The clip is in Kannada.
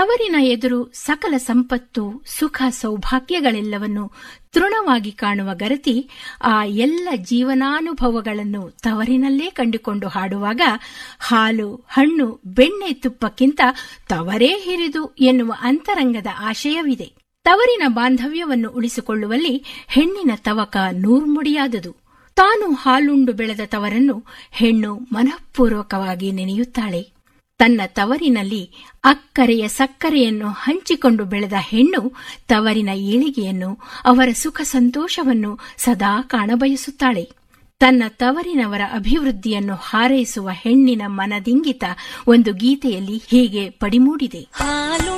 ತವರಿನ ಎದುರು ಸಕಲ ಸಂಪತ್ತು ಸುಖ ಸೌಭಾಗ್ಯಗಳೆಲ್ಲವನ್ನು ತೃಣವಾಗಿ ಕಾಣುವ ಗರತಿ ಆ ಎಲ್ಲ ಜೀವನಾನುಭವಗಳನ್ನು ತವರಿನಲ್ಲೇ ಕಂಡುಕೊಂಡು ಹಾಡುವಾಗ ಹಾಲು ಹಣ್ಣು ಬೆಣ್ಣೆ ತುಪ್ಪಕ್ಕಿಂತ ತವರೇ ಹಿರಿದು ಎನ್ನುವ ಅಂತರಂಗದ ಆಶಯವಿದೆ ತವರಿನ ಬಾಂಧವ್ಯವನ್ನು ಉಳಿಸಿಕೊಳ್ಳುವಲ್ಲಿ ಹೆಣ್ಣಿನ ತವಕ ನೂರ್ಮುಡಿಯಾದುದು ತಾನು ಹಾಲುಂಡು ಬೆಳೆದ ತವರನ್ನು ಹೆಣ್ಣು ಮನಃಪೂರ್ವಕವಾಗಿ ನೆನೆಯುತ್ತಾಳೆ ತನ್ನ ತವರಿನಲ್ಲಿ ಅಕ್ಕರೆಯ ಸಕ್ಕರೆಯನ್ನು ಹಂಚಿಕೊಂಡು ಬೆಳೆದ ಹೆಣ್ಣು ತವರಿನ ಏಳಿಗೆಯನ್ನು ಅವರ ಸುಖ ಸಂತೋಷವನ್ನು ಸದಾ ಕಾಣಬಯಸುತ್ತಾಳೆ ತನ್ನ ತವರಿನವರ ಅಭಿವೃದ್ಧಿಯನ್ನು ಹಾರೈಸುವ ಹೆಣ್ಣಿನ ಮನದಿಂಗಿತ ಒಂದು ಗೀತೆಯಲ್ಲಿ ಹೀಗೆ ಪಡಿಮೂಡಿದೆ ಹಾಲು